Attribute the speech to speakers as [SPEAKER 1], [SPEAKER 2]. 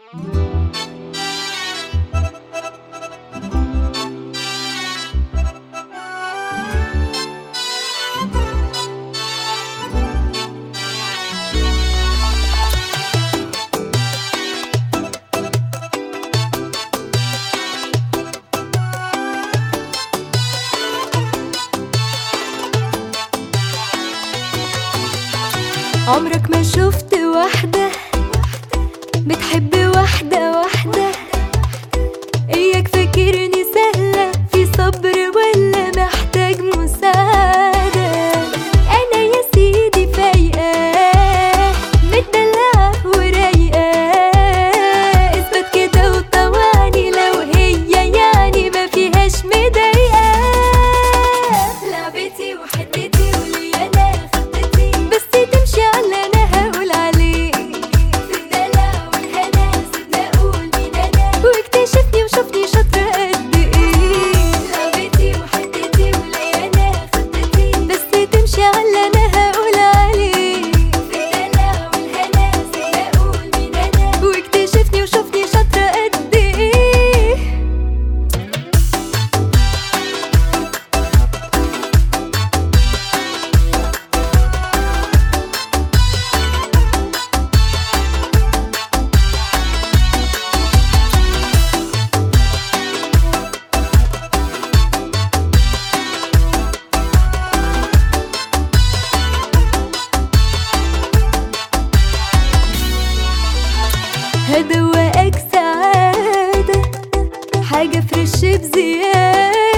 [SPEAKER 1] عمرك ما شفت واحدة بتحب واحدة واحدة إياك فاكرني سهلة في صبر ولا محتاج مساعدة أنا يا سيدي فايقة متدلعة ورايقة اثبت كده وطوعني لو هي يعني ما فيهاش مضايقة لعبتي وحدتي ولي أنا خطتي بس تمشي على أنا هقول عليه في الدلع والهنا سيبنا أقول مين أنا واكتشفني وشوفني شاطرة قد إيه لعبتي وحدتي ولي أنا خطتي بس تمشي على أنا هقول عليه في الدلع والهنا سيبنا أقول مين أنا واكتشفني وشوفني شاطرة قد إيه هدوقك سعادة حاجة فريش بزيادة